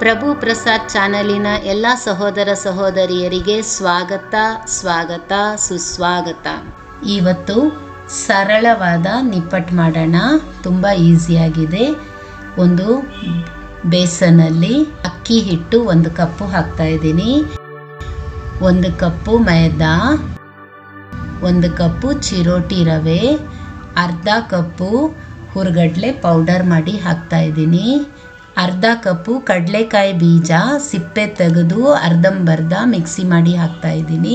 ಪ್ರಭು ಪ್ರಸಾದ್ ಚಾನಲಿನ ಎಲ್ಲ ಸಹೋದರ ಸಹೋದರಿಯರಿಗೆ ಸ್ವಾಗತ ಸ್ವಾಗತ ಸುಸ್ವಾಗತ ಇವತ್ತು ಸರಳವಾದ ನಿಪ್ಪಟ್ಟು ಮಾಡೋಣ ತುಂಬ ಈಸಿಯಾಗಿದೆ ಒಂದು ಬೇಸನಲ್ಲಿ ಅಕ್ಕಿ ಹಿಟ್ಟು ಒಂದು ಕಪ್ಪು ಹಾಕ್ತಾ ಇದ್ದೀನಿ ಒಂದು ಕಪ್ಪು ಮೈದಾ ಒಂದು ಕಪ್ಪು ಚಿರೋಟಿ ರವೆ ಅರ್ಧ ಕಪ್ಪು ಹುರ್ಗಡ್ಲೆ ಪೌಡರ್ ಮಾಡಿ ಹಾಕ್ತಾ ಇದ್ದೀನಿ ಅರ್ಧ ಕಪ್ಪು ಕಡಲೆಕಾಯಿ ಬೀಜ ಸಿಪ್ಪೆ ತೆಗೆದು ಅರ್ಧಂಬರ್ಧ ಮಿಕ್ಸಿ ಮಾಡಿ ಹಾಕ್ತಾ ಇದ್ದೀನಿ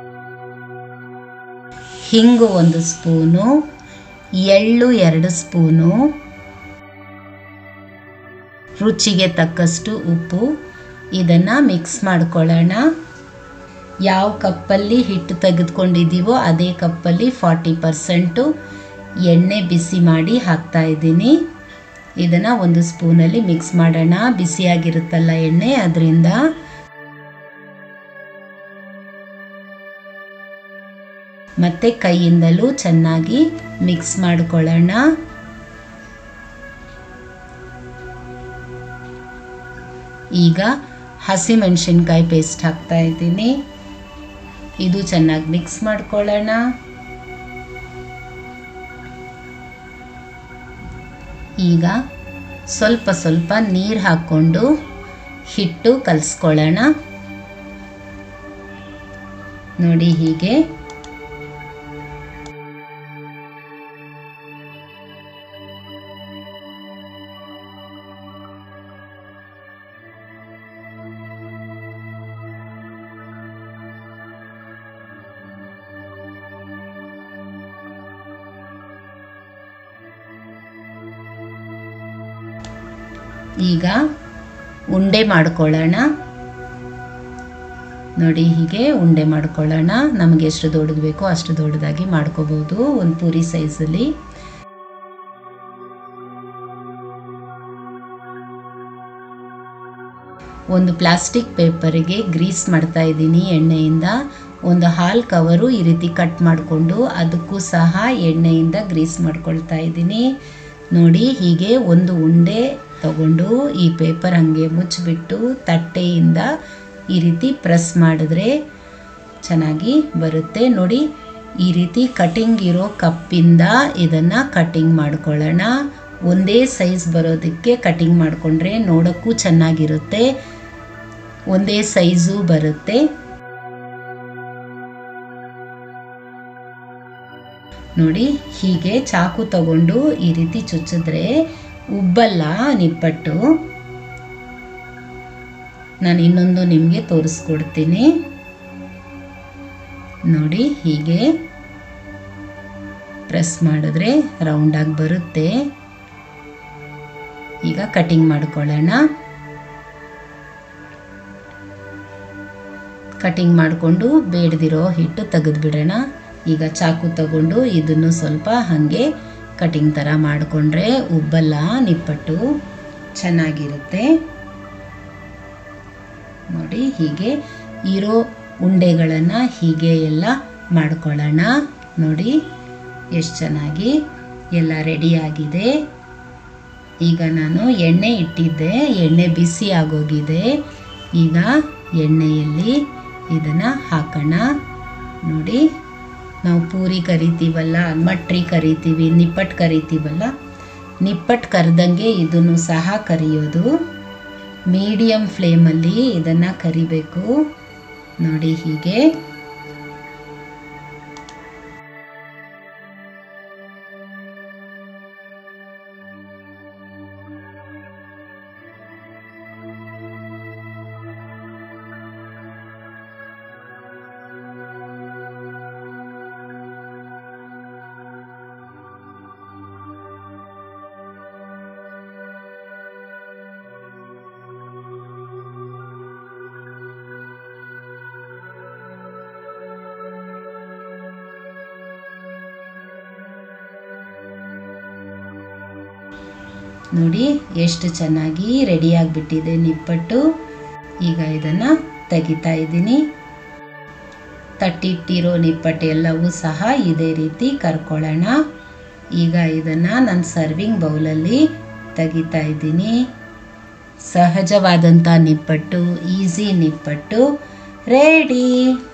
ಹಿಂಗು ಒಂದು ಸ್ಪೂನು ಎಳ್ಳು ಎರಡು ಸ್ಪೂನು ರುಚಿಗೆ ತಕ್ಕಷ್ಟು ಉಪ್ಪು ಇದನ್ನು ಮಿಕ್ಸ್ ಮಾಡ್ಕೊಳ್ಳೋಣ ಯಾವ ಕಪ್ಪಲ್ಲಿ ಹಿಟ್ಟು ತೆಗೆದುಕೊಂಡಿದ್ದೀವೋ ಅದೇ ಕಪ್ಪಲ್ಲಿ ಫಾರ್ಟಿ ಪರ್ಸೆಂಟು ಎಣ್ಣೆ ಬಿಸಿ ಮಾಡಿ ಹಾಕ್ತಾ ಇದ್ದೀನಿ ಇದನ್ನು ಒಂದು ಸ್ಪೂನಲ್ಲಿ ಮಿಕ್ಸ್ ಮಾಡೋಣ ಬಿಸಿಯಾಗಿರುತ್ತಲ್ಲ ಎಣ್ಣೆ ಅದರಿಂದ ಮತ್ತು ಕೈಯಿಂದಲೂ ಚೆನ್ನಾಗಿ ಮಿಕ್ಸ್ ಮಾಡ್ಕೊಳ್ಳೋಣ ಈಗ ಹಸಿಮೆಣಸಿನ್ಕಾಯಿ ಪೇಸ್ಟ್ ಹಾಕ್ತಾ ಇದ್ದೀನಿ ಇದು ಚೆನ್ನಾಗಿ ಮಿಕ್ಸ್ ಮಾಡ್ಕೊಳ್ಳೋಣ ಈಗ ಸ್ವಲ್ಪ ಸ್ವಲ್ಪ ನೀರು ಹಾಕ್ಕೊಂಡು ಹಿಟ್ಟು ಕಲಿಸ್ಕೊಳ್ಳೋಣ ನೋಡಿ ಹೀಗೆ ಈಗ ಉಂಡೆ ಮಾಡ್ಕೊಳ್ಳೋಣ ನೋಡಿ ಹೀಗೆ ಉಂಡೆ ಮಾಡ್ಕೊಳ್ಳೋಣ ನಮಗೆ ಎಷ್ಟು ದೊಡ್ಡದು ಬೇಕೋ ಅಷ್ಟು ದೊಡ್ಡದಾಗಿ ಮಾಡ್ಕೋಬೋದು ಒಂದು ಪೂರಿ ಸೈಜಲ್ಲಿ ಒಂದು ಪ್ಲಾಸ್ಟಿಕ್ ಪೇಪರಿಗೆ ಗ್ರೀಸ್ ಮಾಡ್ತಾ ಇದ್ದೀನಿ ಎಣ್ಣೆಯಿಂದ ಒಂದು ಹಾಲ್ ಕವರು ಈ ರೀತಿ ಕಟ್ ಮಾಡಿಕೊಂಡು ಅದಕ್ಕೂ ಸಹ ಎಣ್ಣೆಯಿಂದ ಗ್ರೀಸ್ ಮಾಡ್ಕೊಳ್ತಾ ಇದ್ದೀನಿ ನೋಡಿ ಹೀಗೆ ಒಂದು ಉಂಡೆ ತಗೊಂಡು ಈ ಪೇಪರ್ ಹಾಗೆ ಮುಚ್ಚಿಬಿಟ್ಟು ತಟ್ಟೆಯಿಂದ ಈ ರೀತಿ ಪ್ರೆಸ್ ಮಾಡಿದ್ರೆ ಚೆನ್ನಾಗಿ ಬರುತ್ತೆ ನೋಡಿ ಈ ರೀತಿ ಕಟಿಂಗ್ ಇರೋ ಕಪ್ಪಿಂದ ಇದನ್ನು ಕಟಿಂಗ್ ಮಾಡ್ಕೊಳ್ಳೋಣ ಒಂದೇ ಸೈಜ್ ಬರೋದಕ್ಕೆ ಕಟಿಂಗ್ ಮಾಡಿಕೊಂಡ್ರೆ ನೋಡೋಕ್ಕೂ ಚೆನ್ನಾಗಿರುತ್ತೆ ಒಂದೇ ಸೈಜು ಬರುತ್ತೆ ನೋಡಿ ಹೀಗೆ ಚಾಕು ತಗೊಂಡು ಈ ರೀತಿ ಚುಚ್ಚಿದ್ರೆ ಉಬ್ಬಲ್ಲ ನಿಪ್ಪಟ್ಟು ನಾನು ಇನ್ನೊಂದು ನಿಮಗೆ ತೋರಿಸ್ಕೊಡ್ತೀನಿ ನೋಡಿ ಹೀಗೆ ಪ್ರೆಸ್ ಮಾಡಿದ್ರೆ ರೌಂಡಾಗಿ ಬರುತ್ತೆ ಈಗ ಕಟಿಂಗ್ ಮಾಡ್ಕೊಳ್ಳೋಣ ಕಟಿಂಗ್ ಮಾಡಿಕೊಂಡು ಬೇಡದಿರೋ ಹಿಟ್ಟು ತೆಗೆದುಬಿಡೋಣ ಈಗ ಚಾಕು ತಗೊಂಡು ಇದನ್ನು ಸ್ವಲ್ಪ ಹಾಗೆ ಕಟಿಂಗ್ ಥರ ಮಾಡಿಕೊಂಡ್ರೆ ಉಬ್ಬಲ್ಲ ನಿಪ್ಪಟ್ಟು ಚೆನ್ನಾಗಿರುತ್ತೆ ನೋಡಿ ಹೀಗೆ ಇರೋ ಉಂಡೆಗಳನ್ನು ಹೀಗೆ ಎಲ್ಲ ಮಾಡ್ಕೊಳ್ಳೋಣ ನೋಡಿ ಎಷ್ಟು ಚೆನ್ನಾಗಿ ಎಲ್ಲ ರೆಡಿಯಾಗಿದೆ ಈಗ ನಾನು ಎಣ್ಣೆ ಇಟ್ಟಿದ್ದೆ ಎಣ್ಣೆ ಬಿಸಿ ಆಗೋಗಿದೆ ಈಗ ಎಣ್ಣೆಯಲ್ಲಿ ಇದನ್ನು ಹಾಕೋಣ ನೋಡಿ ನಾವು ಪೂರಿ ಕರಿತೀವಲ್ಲ ಮಟ್ರಿ ಕರಿತೀವಿ ನಿಪ್ಪಟ್ಟು ಕರಿತೀವಲ್ಲ ನಿಪ್ಪಟ್ಟು ಕರೆದಂಗೆ ಇದನ್ನು ಸಹ ಕರಿಯೋದು ಮೀಡಿಯಮ್ ಫ್ಲೇಮಲ್ಲಿ ಇದನ್ನು ಕರಿಬೇಕು ನೋಡಿ ಹೀಗೆ ನೋಡಿ ಎಷ್ಟು ಚೆನ್ನಾಗಿ ರೆಡಿಯಾಗಿಬಿಟ್ಟಿದೆ ನಿಪ್ಪಟ್ಟು ಈಗ ಇದನ್ನು ತೆಗಿತಾ ಇದ್ದೀನಿ ತಟ್ಟಿಟ್ಟಿರೋ ನಿಪ್ಪಟ್ಟು ಎಲ್ಲವೂ ಸಹ ಇದೇ ರೀತಿ ಕರ್ಕೊಳ್ಳೋಣ ಈಗ ಇದನ್ನು ನಾನು ಸರ್ವಿಂಗ್ ಬೌಲಲ್ಲಿ ತೆಗಿತಾ ಇದ್ದೀನಿ ಸಹಜವಾದಂಥ ನಿಪ್ಪಟ್ಟು ಈಸಿ ನಿಪ್ಪಟ್ಟು ರೆಡಿ